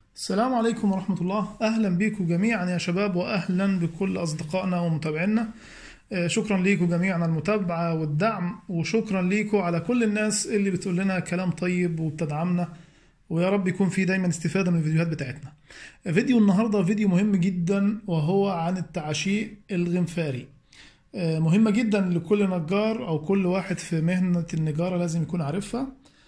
السلام عليكم ورحمة الله أهلا بكم جميعا يا شباب وأهلا بكل أصدقائنا ومتابعينا آه، شكرا ليكم جميعا على المتابعة والدعم وشكرا ليكم على كل الناس اللي بتقول لنا كلام طيب وبتدعمنا ويا رب يكون في دايما استفادة من الفيديوهات بتاعتنا فيديو النهاردة فيديو مهم جدا وهو عن التعشيق الغنفاري آه، مهمة جدا لكل نجار أو كل واحد في مهنة النجارة لازم يكون عارفها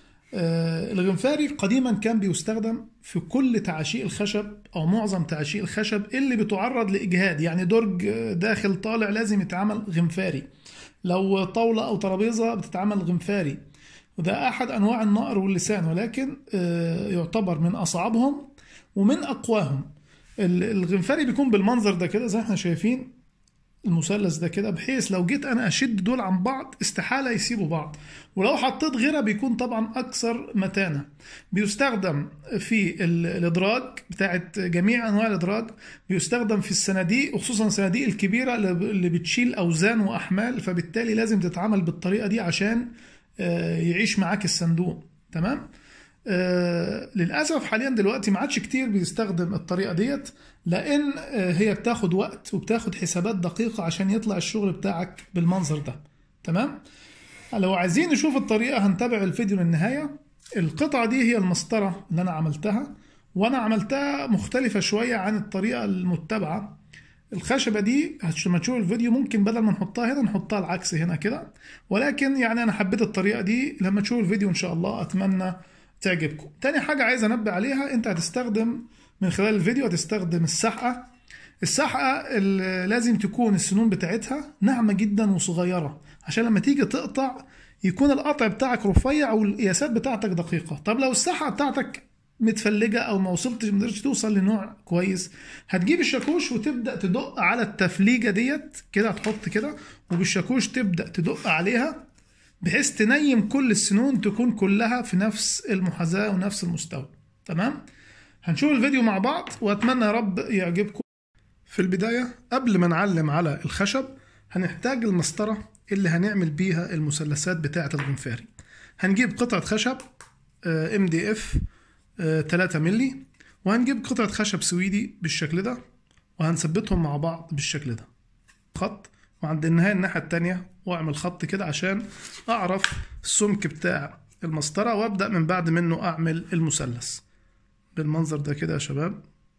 آه، الغنفاري قديما كان بيستخدم في كل تعاشيق الخشب او معظم تعاشيق الخشب اللي بتعرض لاجهاد يعني درج آه، داخل طالع لازم يتعمل غنفاري لو طاوله او ترابيزه بتتعمل غنفاري وده احد انواع النقر واللسان ولكن آه، يعتبر من اصعبهم ومن اقواهم ال- الغنفاري بيكون بالمنظر ده كده زي ما احنا شايفين المثلث ده كده بحيث لو جيت انا اشد دول عن بعض استحاله يسيبوا بعض ولو حطيت غيرها بيكون طبعا اكثر متانه بيستخدم في ال- الادراج بتاعت جميع انواع الادراج بيستخدم في الصناديق وخصوصا الصناديق الكبيره اللي ب- اللي بتشيل اوزان واحمال فبالتالي لازم تتعمل بالطريقه دي عشان آه، يعيش معاك الصندوق تمام آه، للاسف حاليا دلوقتي ما عادش كتير بيستخدم الطريقه ديت لان آه، هي بتاخد وقت وبتاخد حسابات دقيقه عشان يطلع الشغل بتاعك بالمنظر ده تمام لو عايزين نشوف الطريقه هنتابع الفيديو للنهايه القطعه دي هي المسطره اللي انا عملتها وانا عملتها مختلفه شويه عن الطريقه المتبعه الخشبه دي لما تشوف الفيديو ممكن بدل ما نحطها هنا نحطها العكس هنا كده ولكن يعني انا حبيت الطريقه دي لما تشوف الفيديو ان شاء الله اتمنى تعجبكم تاني حاجه عايز انبه عليها انت هتستخدم من خلال الفيديو هتستخدم السحقه السحقه ال- لازم تكون السنون بتاعتها ناعمه جدا وصغيره عشان لما تيجي تقطع يكون القطع بتاعك رفيع والقياسات بتاعتك دقيقه طب لو السحقه بتاعتك متفلجه او ما وصلتش ما قدرتش توصل لنوع كويس هتجيب الشاكوش وتبدا تدق على التفليجه ديت كده هتحط كده وبالشاكوش تبدا تدق عليها بحيث تنيم كل السنون تكون كلها في نفس المحاذاه ونفس المستوى تمام هنشوف الفيديو مع بعض واتمنى يا رب يعجبكم في البدايه قبل ما نعلم على الخشب هنحتاج المسطره اللي هنعمل بيها المثلثات بتاعه الغنفاري هنجيب قطعه خشب ام دي اف 3 مللي وهنجيب قطعه خشب سويدي بالشكل ده وهنثبتهم مع بعض بالشكل ده خط وعند النهاية الناحية التانية واعمل خط كده عشان اعرف السمك بتاع المسطرة وابدأ من بعد منه اعمل المثلث بالمنظر ده كده يا شباب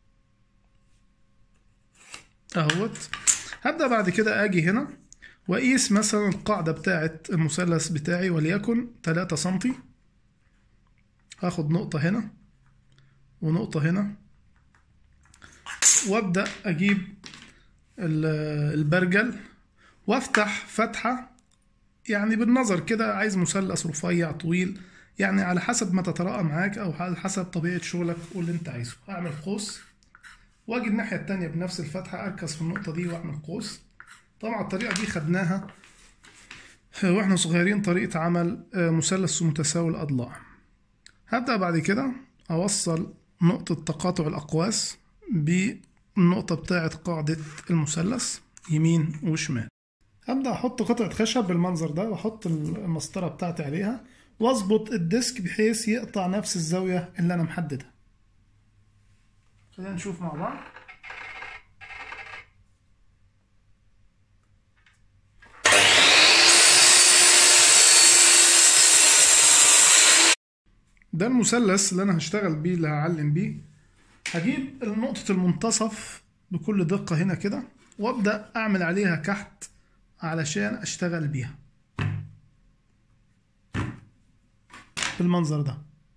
اهوت هبدأ بعد كده اجي هنا واقيس مثلا القاعدة بتاعة المثلث بتاعي وليكن 3 سنتي هاخد نقطة هنا ونقطة هنا وابدأ اجيب ال- البرجل وافتح فتحة يعني بالنظر كده عايز مثلث رفيع طويل يعني على حسب ما تتراءى معاك او على حسب طبيعة شغلك واللي انت عايزه هعمل قوس واجي الناحية التانية بنفس الفتحة اركز في النقطة دي واعمل قوس طبعا الطريقة دي خدناها واحنا صغيرين طريقة عمل آه، مثلث متساوي الأضلاع هبدأ بعد كده أوصل نقطة تقاطع الأقواس بالنقطة بتاعة قاعدة المثلث يمين وشمال هبدأ أحط قطعة خشب بالمنظر ده وأحط المسطرة بتاعتي عليها وأظبط الديسك بحيث يقطع نفس الزاوية اللي أنا محددها خلينا نشوف مع بعض ده المثلث اللي انا هشتغل بيه اللي هعلم بيه هجيب نقطة المنتصف بكل دقة هنا كده وابدأ اعمل عليها كحت علشان اشتغل بيها بالمنظر ده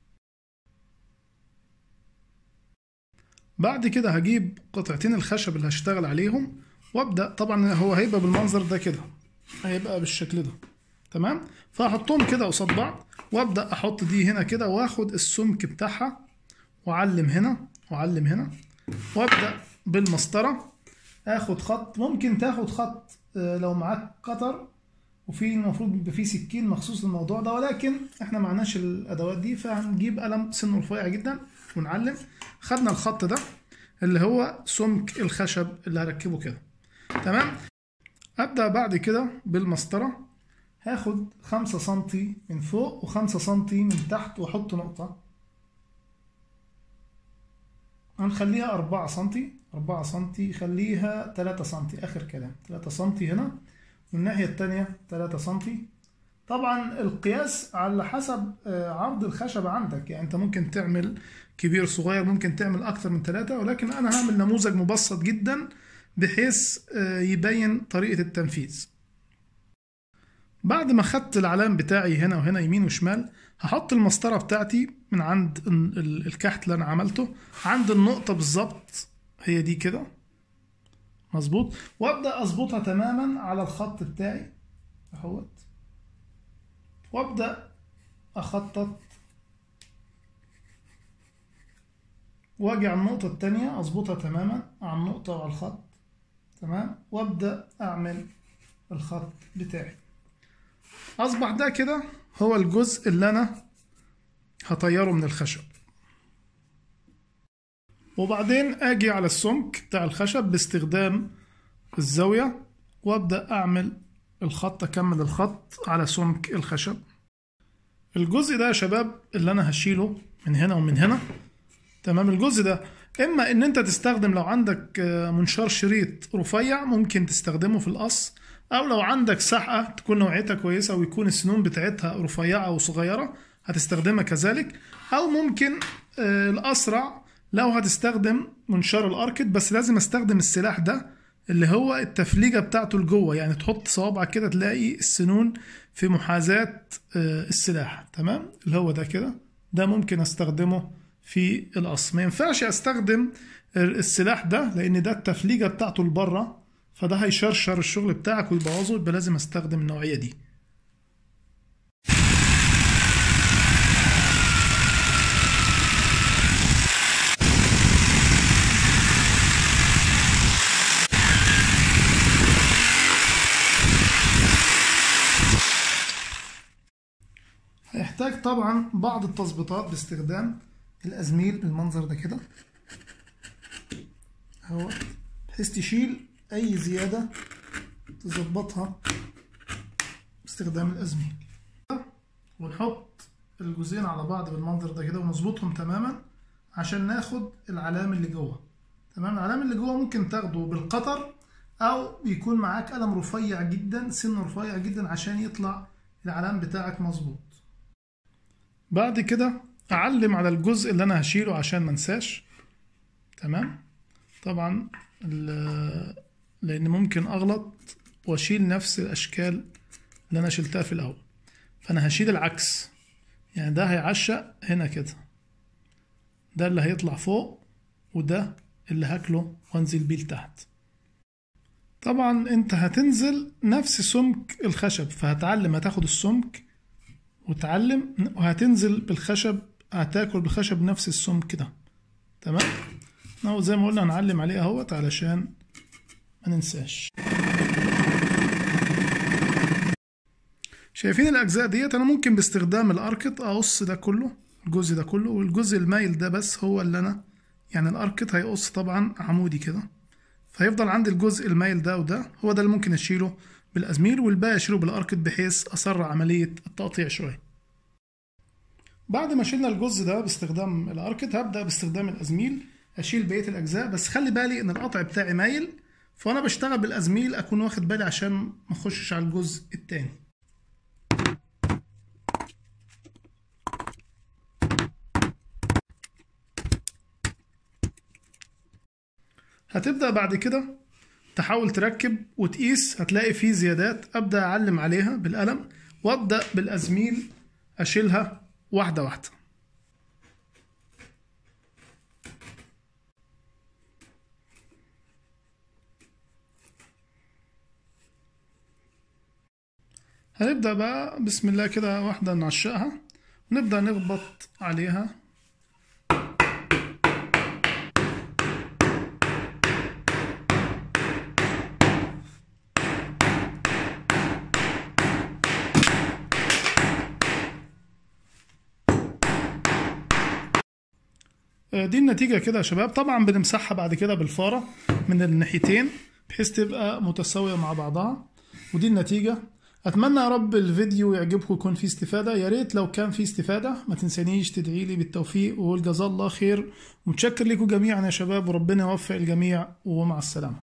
بعد كده هجيب قطعتين الخشب اللي هشتغل عليهم وابدأ طبعا هو هيبقى بالمنظر ده كده هيبقى بالشكل ده تمام فهحطهم كده قصاد بعض وابدا احط دي هنا كده واخد السمك بتاعها واعلم هنا واعلم هنا وابدا بالمسطره اخد خط ممكن تاخد خط آه، لو معاك قطر وفي المفروض يبقى فيه سكين مخصوص للموضوع ده ولكن احنا معناش الادوات دي فهنجيب قلم سنه رفيع جدا ونعلم خدنا الخط ده اللي هو سمك الخشب اللي هركبه كده تمام ابدا بعد كده بالمسطره هاخد خمسة سنتي من فوق وخمسة سنتي من تحت واحط نقطة هنخليها 4 سنتي 4 سنتي خليها 3 سنتي آخر كلام 3 سنتي هنا والناحية التانية 3 سنتي طبعا القياس على حسب آه، عرض الخشبة عندك يعني انت ممكن تعمل كبير صغير ممكن تعمل اكتر من ثلاثة ولكن انا هعمل نموذج مبسط جدا بحيث آه، يبين طريقة التنفيذ بعد ما خدت العلام بتاعي هنا وهنا يمين وشمال هحط المسطرة بتاعتي من عند ال- ال- الكحت اللي انا عملته عند النقطة بالظبط هي دي كده مظبوط وابدا اظبطها تماما على الخط بتاعي اهوت وابدا اخطط واجي على النقطة التانية اظبطها تماما على النقطة وعلى الخط تمام وابدا اعمل الخط بتاعي اصبح ده كده هو الجزء اللي انا هطيره من الخشب وبعدين اجي على السمك بتاع الخشب باستخدام الزاوية وابدأ اعمل الخط اكمل الخط على سمك الخشب الجزء ده يا شباب اللي انا هشيله من هنا ومن هنا تمام الجزء ده اما ان انت تستخدم لو عندك آه، منشار شريط رفيع ممكن تستخدمه في القص او لو عندك سحقة تكون نوعيتها كويسة ويكون السنون بتاعتها رفيعة وصغيرة هتستخدمها كذلك او ممكن آه، الاسرع لو هتستخدم منشار الاركد بس لازم استخدم السلاح ده اللي هو التفليجة بتاعته لجوه يعني تحط صوابعك كده تلاقي السنون في محاذاة آه، السلاح تمام اللي هو ده كده ده ممكن استخدمه في القص ما ينفعش استخدم السلاح ده لان ده التفليجة بتاعته لبره فده هيشرشر الشغل بتاعك ويبوظه يبقى لازم استخدم النوعية دي هيحتاج طبعا بعض التظبيطات باستخدام الأزميل بالمنظر ده كده اهو بحيث تشيل أي زيادة تظبطها باستخدام الأزميل ونحط الجزئين على بعض بالمنظر ده كده ونظبطهم تماما عشان ناخد العلام اللي جوه تمام العلام اللي جوه ممكن تاخده بالقطر او يكون معاك قلم رفيع جدا سن رفيع جدا عشان يطلع العلام بتاعك مظبوط بعد كده اعلم على الجزء اللي انا هشيله عشان ما انساش تمام طبعا ال- لان ممكن اغلط واشيل نفس الاشكال اللي انا شلتها في الاول فانا هشيل العكس يعني ده هيعشق هنا كده ده اللي هيطلع فوق وده اللي هاكله وانزل بيه لتحت طبعا انت هتنزل نفس سمك الخشب فهتعلم هتاخد السمك وتعلم وهتنزل بالخشب هتاكل بالخشب نفس السمك ده تمام اهو زي ما قلنا هنعلم عليه اهوت علشان ما ننساش شايفين الاجزاء ديت انا ممكن باستخدام الاركت اقص ده كله الجزء ده كله والجزء المايل ده بس هو اللي انا يعني الاركت هيقص طبعا عمودي كده فيفضل عندي الجزء المايل ده وده هو ده اللي ممكن اشيله بالازميل والباقي اشيله بالاركت بحيث اسرع عمليه التقطيع شويه بعد ما شلنا الجزء ده باستخدام الاركت هبدا باستخدام الازميل اشيل بقيه الاجزاء بس خلي بالي ان القطع بتاعي مايل فانا بشتغل بالازميل اكون واخد بالي عشان ما اخشش على الجزء التاني هتبدأ بعد كده تحاول تركب وتقيس هتلاقي فيه زيادات أبدأ أعلم عليها بالقلم وأبدأ بالأزميل أشيلها واحدة واحدة هنبدأ بقى بسم الله كده واحدة نعشقها ونبدأ نخبط عليها دي النتيجة كده يا شباب طبعا بنمسحها بعد كده بالفارة من الناحيتين بحيث تبقى متساوية مع بعضها ودي النتيجة اتمنى يا رب الفيديو يعجبكم يكون فيه استفاده يا ريت لو كان فيه استفاده ما تنسانيش تدعي لي بالتوفيق والجزاء الله خير ومتشكر لكم جميعا يا شباب وربنا يوفق الجميع ومع السلامه